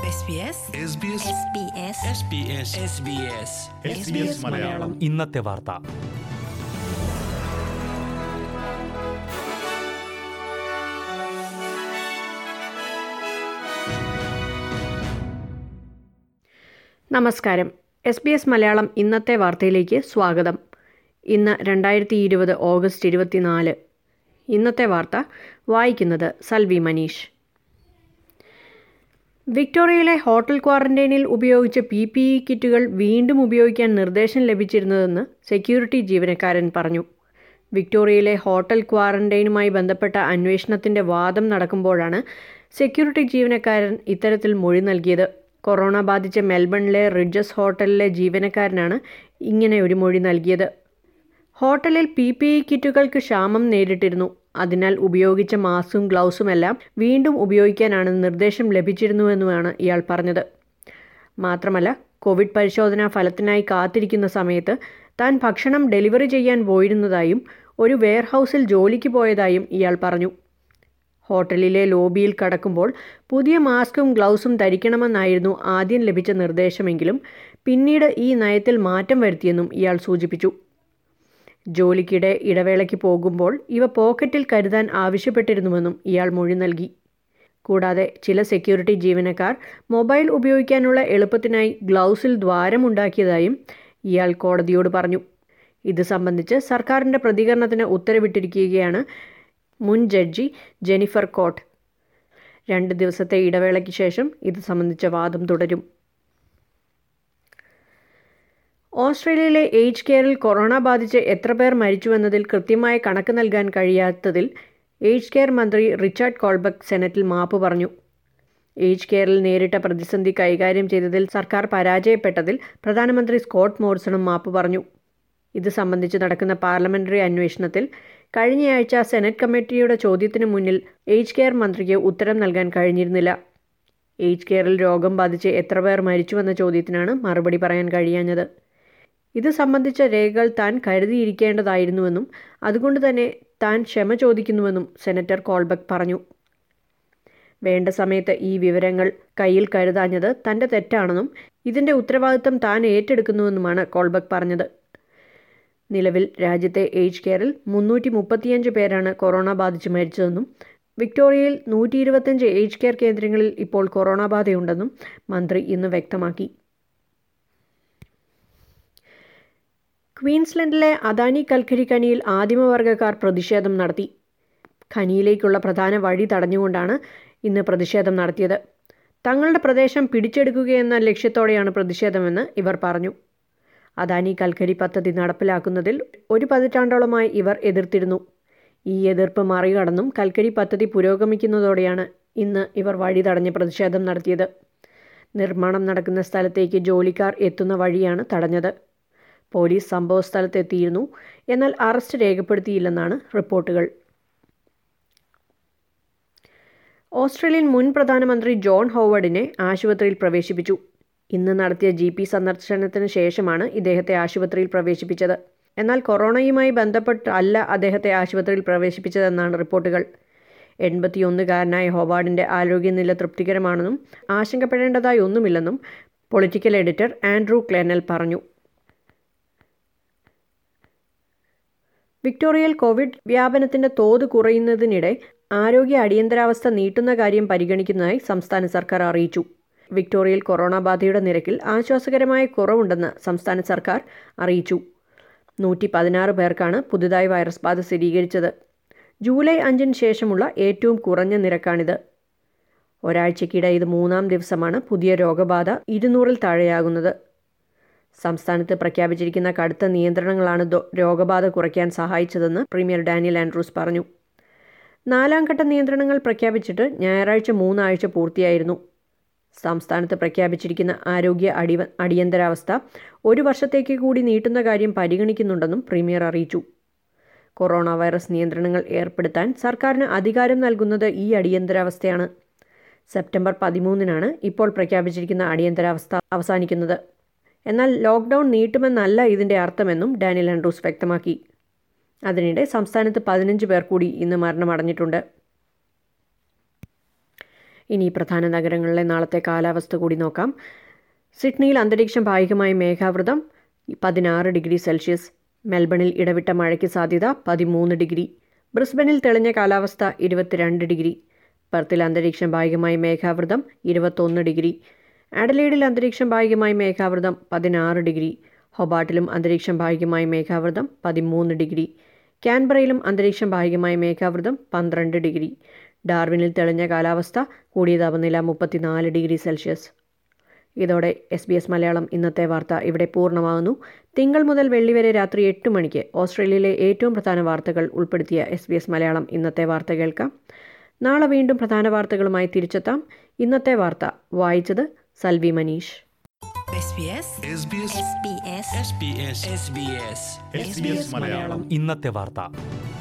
SBS Malayalam ഇന്നത്തെ വാർത്ത നമസ്കാരം എസ് ബി എസ് മലയാളം ഇന്നത്തെ വാർത്തയിലേക്ക് സ്വാഗതം ഇന്ന് രണ്ടായിരത്തി ഇരുപത് ഓഗസ്റ്റ് ഇരുപത്തിനാല് ഇന്നത്തെ വാർത്ത വായിക്കുന്നത് സൽവി മനീഷ് വിക്ടോറിയയിലെ ഹോട്ടൽ ക്വാറന്റൈനിൽ ഉപയോഗിച്ച പി പി ഇ കിറ്റുകൾ വീണ്ടും ഉപയോഗിക്കാൻ നിർദ്ദേശം ലഭിച്ചിരുന്നതെന്ന് സെക്യൂരിറ്റി ജീവനക്കാരൻ പറഞ്ഞു വിക്ടോറിയയിലെ ഹോട്ടൽ ക്വാറന്റൈനുമായി ബന്ധപ്പെട്ട അന്വേഷണത്തിന്റെ വാദം നടക്കുമ്പോഴാണ് സെക്യൂരിറ്റി ജീവനക്കാരൻ ഇത്തരത്തിൽ മൊഴി നൽകിയത് കൊറോണ ബാധിച്ച മെൽബണിലെ റിഡ്ജസ് ഹോട്ടലിലെ ജീവനക്കാരനാണ് ഇങ്ങനെ ഒരു മൊഴി നൽകിയത് ഹോട്ടലിൽ പി പി ഇ കിറ്റുകൾക്ക് ക്ഷാമം നേരിട്ടിരുന്നു അതിനാൽ ഉപയോഗിച്ച മാസ്കും ഗ്ലൗസുമെല്ലാം വീണ്ടും ഉപയോഗിക്കാനാണ് നിർദ്ദേശം ലഭിച്ചിരുന്നുവെന്നുമാണ് ഇയാൾ പറഞ്ഞത് മാത്രമല്ല കോവിഡ് പരിശോധനാ ഫലത്തിനായി കാത്തിരിക്കുന്ന സമയത്ത് താൻ ഭക്ഷണം ഡെലിവറി ചെയ്യാൻ പോയിരുന്നതായും ഒരു വെയർഹൗസിൽ ജോലിക്ക് പോയതായും ഇയാൾ പറഞ്ഞു ഹോട്ടലിലെ ലോബിയിൽ കടക്കുമ്പോൾ പുതിയ മാസ്കും ഗ്ലൗസും ധരിക്കണമെന്നായിരുന്നു ആദ്യം ലഭിച്ച നിർദ്ദേശമെങ്കിലും പിന്നീട് ഈ നയത്തിൽ മാറ്റം വരുത്തിയെന്നും ഇയാൾ സൂചിപ്പിച്ചു ജോലിക്കിടെ ഇടവേളയ്ക്ക് പോകുമ്പോൾ ഇവ പോക്കറ്റിൽ കരുതാൻ ആവശ്യപ്പെട്ടിരുന്നുവെന്നും ഇയാൾ മൊഴി നൽകി കൂടാതെ ചില സെക്യൂരിറ്റി ജീവനക്കാർ മൊബൈൽ ഉപയോഗിക്കാനുള്ള എളുപ്പത്തിനായി ഗ്ലൗസിൽ ദ്വാരമുണ്ടാക്കിയതായും ഇയാൾ കോടതിയോട് പറഞ്ഞു ഇത് സംബന്ധിച്ച് സർക്കാരിൻ്റെ പ്രതികരണത്തിന് ഉത്തരവിട്ടിരിക്കുകയാണ് മുൻ ജഡ്ജി ജെനിഫർ കോട്ട് രണ്ട് ദിവസത്തെ ഇടവേളയ്ക്ക് ശേഷം ഇത് സംബന്ധിച്ച വാദം തുടരും ഓസ്ട്രേലിയയിലെ ഏജ് കെയറിൽ കൊറോണ ബാധിച്ച് എത്ര പേർ മരിച്ചുവെന്നതിൽ കൃത്യമായ കണക്ക് നൽകാൻ കഴിയാത്തതിൽ ഏജ് കെയർ മന്ത്രി റിച്ചാർഡ് കോൾബക്ക് സെനറ്റിൽ മാപ്പ് പറഞ്ഞു ഏജ് കെയറിൽ നേരിട്ട പ്രതിസന്ധി കൈകാര്യം ചെയ്തതിൽ സർക്കാർ പരാജയപ്പെട്ടതിൽ പ്രധാനമന്ത്രി സ്കോട്ട് മോറിസണും മാപ്പ് പറഞ്ഞു ഇത് സംബന്ധിച്ച് നടക്കുന്ന പാർലമെന്ററി അന്വേഷണത്തിൽ കഴിഞ്ഞയാഴ്ച സെനറ്റ് കമ്മിറ്റിയുടെ ചോദ്യത്തിന് മുന്നിൽ ഏജ് കെയർ മന്ത്രിക്ക് ഉത്തരം നൽകാൻ കഴിഞ്ഞിരുന്നില്ല ഏജ് കെയറിൽ രോഗം ബാധിച്ച് എത്ര പേർ മരിച്ചുവെന്ന ചോദ്യത്തിനാണ് മറുപടി പറയാൻ കഴിയാഞ്ഞത് ഇത് സംബന്ധിച്ച രേഖകൾ താൻ കരുതിയിരിക്കേണ്ടതായിരുന്നുവെന്നും അതുകൊണ്ട് തന്നെ താൻ ക്ഷമ ചോദിക്കുന്നുവെന്നും സെനറ്റർ കോൾബക്ക് പറഞ്ഞു വേണ്ട സമയത്ത് ഈ വിവരങ്ങൾ കയ്യിൽ കരുതാഞ്ഞത് തൻ്റെ തെറ്റാണെന്നും ഇതിൻ്റെ ഉത്തരവാദിത്തം താൻ ഏറ്റെടുക്കുന്നുവെന്നുമാണ് കോൾബക്ക് പറഞ്ഞത് നിലവിൽ രാജ്യത്തെ ഏജ് കെയറിൽ മുന്നൂറ്റി മുപ്പത്തിയഞ്ച് പേരാണ് കൊറോണ ബാധിച്ച് മരിച്ചതെന്നും വിക്ടോറിയയിൽ നൂറ്റി ഇരുപത്തിയഞ്ച് ഏജ് കെയർ കേന്ദ്രങ്ങളിൽ ഇപ്പോൾ കൊറോണ ബാധയുണ്ടെന്നും മന്ത്രി ഇന്ന് വ്യക്തമാക്കി ക്വീൻസ്ലൻഡിലെ അദാനി കൽക്കരി ഖനിയിൽ ആദിമവർഗക്കാർ പ്രതിഷേധം നടത്തി ഖനിയിലേക്കുള്ള പ്രധാന വഴി തടഞ്ഞുകൊണ്ടാണ് ഇന്ന് പ്രതിഷേധം നടത്തിയത് തങ്ങളുടെ പ്രദേശം പിടിച്ചെടുക്കുകയെന്ന ലക്ഷ്യത്തോടെയാണ് പ്രതിഷേധമെന്ന് ഇവർ പറഞ്ഞു അദാനി കൽക്കരി പദ്ധതി നടപ്പിലാക്കുന്നതിൽ ഒരു പതിറ്റാണ്ടോളമായി ഇവർ എതിർത്തിരുന്നു ഈ എതിർപ്പ് മറികടന്നും കൽക്കരി പദ്ധതി പുരോഗമിക്കുന്നതോടെയാണ് ഇന്ന് ഇവർ വഴി തടഞ്ഞ് പ്രതിഷേധം നടത്തിയത് നിർമ്മാണം നടക്കുന്ന സ്ഥലത്തേക്ക് ജോലിക്കാർ എത്തുന്ന വഴിയാണ് തടഞ്ഞത് പോലീസ് സംഭവ സ്ഥലത്തെത്തിയിരുന്നു എന്നാൽ അറസ്റ്റ് രേഖപ്പെടുത്തിയില്ലെന്നാണ് റിപ്പോർട്ടുകൾ ഓസ്ട്രേലിയൻ മുൻ പ്രധാനമന്ത്രി ജോൺ ഹോവർഡിനെ ആശുപത്രിയിൽ പ്രവേശിപ്പിച്ചു ഇന്ന് നടത്തിയ ജി പി സന്ദർശനത്തിന് ശേഷമാണ് ഇദ്ദേഹത്തെ ആശുപത്രിയിൽ പ്രവേശിപ്പിച്ചത് എന്നാൽ കൊറോണയുമായി ബന്ധപ്പെട്ട് അല്ല അദ്ദേഹത്തെ ആശുപത്രിയിൽ പ്രവേശിപ്പിച്ചതെന്നാണ് റിപ്പോർട്ടുകൾ എൺപത്തിയൊന്നുകാരനായ ഹോവാർഡിൻ്റെ ആരോഗ്യനില തൃപ്തികരമാണെന്നും ആശങ്കപ്പെടേണ്ടതായി ഒന്നുമില്ലെന്നും പൊളിറ്റിക്കൽ എഡിറ്റർ ആൻഡ്രൂ ക്ലെനൽ പറഞ്ഞു വിക്ടോറിയയിൽ കോവിഡ് വ്യാപനത്തിന്റെ തോത് കുറയുന്നതിനിടെ ആരോഗ്യ അടിയന്തരാവസ്ഥ നീട്ടുന്ന കാര്യം പരിഗണിക്കുന്നതായി സംസ്ഥാന സർക്കാർ അറിയിച്ചു വിക്ടോറിയയിൽ കൊറോണ ബാധയുടെ നിരക്കിൽ ആശ്വാസകരമായ കുറവുണ്ടെന്ന് സംസ്ഥാന സർക്കാർ അറിയിച്ചു നൂറ്റി പതിനാറ് പേർക്കാണ് പുതുതായി വൈറസ് ബാധ സ്ഥിരീകരിച്ചത് ജൂലൈ അഞ്ചിന് ശേഷമുള്ള ഏറ്റവും കുറഞ്ഞ നിരക്കാണിത് ഒരാഴ്ചക്കിടെ ഇത് മൂന്നാം ദിവസമാണ് പുതിയ രോഗബാധ ഇരുന്നൂറിൽ താഴെയാകുന്നത് സംസ്ഥാനത്ത് പ്രഖ്യാപിച്ചിരിക്കുന്ന കടുത്ത നിയന്ത്രണങ്ങളാണ് രോഗബാധ കുറയ്ക്കാൻ സഹായിച്ചതെന്ന് പ്രീമിയർ ഡാനിയൽ ആൻഡ്രൂസ് പറഞ്ഞു നാലാം ഘട്ട നിയന്ത്രണങ്ങൾ പ്രഖ്യാപിച്ചിട്ട് ഞായറാഴ്ച മൂന്നാഴ്ച പൂർത്തിയായിരുന്നു സംസ്ഥാനത്ത് പ്രഖ്യാപിച്ചിരിക്കുന്ന ആരോഗ്യ അടി അടിയന്തരാവസ്ഥ ഒരു വർഷത്തേക്ക് കൂടി നീട്ടുന്ന കാര്യം പരിഗണിക്കുന്നുണ്ടെന്നും പ്രീമിയർ അറിയിച്ചു കൊറോണ വൈറസ് നിയന്ത്രണങ്ങൾ ഏർപ്പെടുത്താൻ സർക്കാരിന് അധികാരം നൽകുന്നത് ഈ അടിയന്തരാവസ്ഥയാണ് സെപ്റ്റംബർ പതിമൂന്നിനാണ് ഇപ്പോൾ പ്രഖ്യാപിച്ചിരിക്കുന്ന അടിയന്തരാവസ്ഥ അവസാനിക്കുന്നത് എന്നാൽ ലോക്ക്ഡൗൺ നീട്ടുമെന്നല്ല ഇതിൻ്റെ അർത്ഥമെന്നും ഡാനിയൽ ആൻഡ്രൂസ് വ്യക്തമാക്കി അതിനിടെ സംസ്ഥാനത്ത് പതിനഞ്ച് പേർ കൂടി ഇന്ന് മരണമടഞ്ഞിട്ടുണ്ട് ഇനി പ്രധാന നഗരങ്ങളിലെ നാളത്തെ കാലാവസ്ഥ കൂടി നോക്കാം സിഡ്നിയിൽ അന്തരീക്ഷം ഭാഗികമായി മേഘാവൃതം പതിനാറ് ഡിഗ്രി സെൽഷ്യസ് മെൽബണിൽ ഇടവിട്ട മഴയ്ക്ക് സാധ്യത പതിമൂന്ന് ഡിഗ്രി ബ്രിസ്ബനിൽ തെളിഞ്ഞ കാലാവസ്ഥ ഇരുപത്തിരണ്ട് ഡിഗ്രി പെർത്തിൽ അന്തരീക്ഷം ഭാഗികമായി മേഘാവൃതം ഇരുപത്തൊന്ന് ഡിഗ്രി ആഡലേഡിൽ അന്തരീക്ഷം ഭാഗികമായി മേഘാവൃതം പതിനാറ് ഡിഗ്രി ഹൊബാട്ടിലും അന്തരീക്ഷം ഭാഗികമായി മേഘാവൃതം പതിമൂന്ന് ഡിഗ്രി ക്യാൻബറയിലും അന്തരീക്ഷം ഭാഗികമായി മേഘാവൃതം പന്ത്രണ്ട് ഡിഗ്രി ഡാർവിനിൽ തെളിഞ്ഞ കാലാവസ്ഥ കൂടിയ താപനില മുപ്പത്തിനാല് ഡിഗ്രി സെൽഷ്യസ് ഇതോടെ എസ് ബി എസ് മലയാളം ഇന്നത്തെ വാർത്ത ഇവിടെ പൂർണ്ണമാകുന്നു തിങ്കൾ മുതൽ വെള്ളി വരെ രാത്രി എട്ട് മണിക്ക് ഓസ്ട്രേലിയയിലെ ഏറ്റവും പ്രധാന വാർത്തകൾ ഉൾപ്പെടുത്തിയ എസ് ബി എസ് മലയാളം ഇന്നത്തെ വാർത്ത കേൾക്കാം നാളെ വീണ്ടും പ്രധാന വാർത്തകളുമായി തിരിച്ചെത്താം ഇന്നത്തെ വാർത്ത വായിച്ചത് Salvi Manish SBS SBS SBS SBS SBS Malayalam ഇന്നത്തെ വാർത്ത